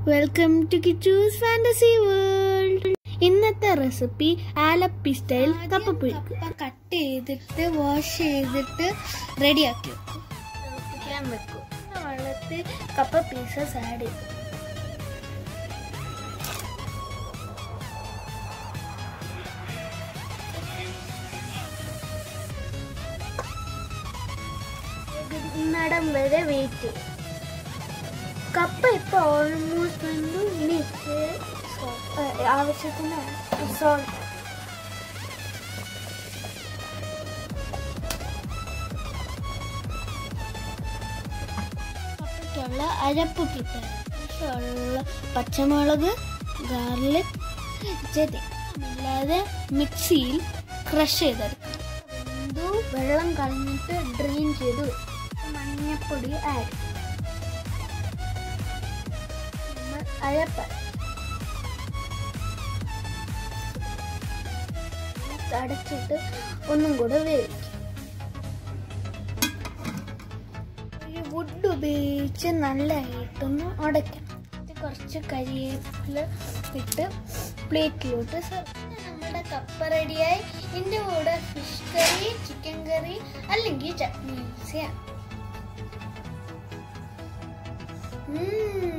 Welcome to Kichu's fantasy world ഇന്നത്തെ recipe Alleppey style കപ്പ പുഴുക്ക് കട്ട് ചെയ്തിട്ട് വാഷ് ചെയ്തിട്ട് റെഡിയാക്കി വെക്കും തിളപ്പിക്കാൻ വെക്കും വെള്ളത്തിൽ കപ്പ പീസസ് ആഡ് ചെയ്യും ഇന്നടം വരെ വെയിറ്റ് ചെയ്യും കപ്പ ഇപ്പൊ ഓൾമോസ്റ്റ് വന്നു ഇനി ഇച്ചിരി salt, ഏ, ആവശ്യത്തിന് സോൾട്ട് കപ്പയ്ക്കുള്ള അരപ്പ് പ്രിപ്പയർ ആവശ്യമുള്ള പച്ചമുളക് ഗാർലിക് ചെതി ഇല്ലാതെ മിക്സിയിൽ ക്രഷ് ചെയ്തെടുക്കും എന്തോ വെള്ളം കളഞ്ഞിട്ട് ഡ്രെയിൻ ചെയ്ത് വെക്കും. മഞ്ഞപ്പൊടി ആഡ് നമ്മൾ അരപ്പ അടച്ചിട്ട് ഒന്നും കൂടെ വേവിക്കും ഒരു വുഡ് ഉപയോഗിച്ച് നല്ലതായിട്ടൊന്ന് ഉടയ്ക്കണം ഇത് കുറച്ച് കരിവേപ്പില ഇട്ട് പ്ലേറ്റിലോട്ട് സെർവ് നമ്മുടെ കപ്പ റെഡിയായി ഇതിൻ്റെ കൂടെ ഫിഷ് കറി ചിക്കൻ കറി അല്ലെങ്കിൽ ചട്നി യൂസ് ചെയ്യാം ഉം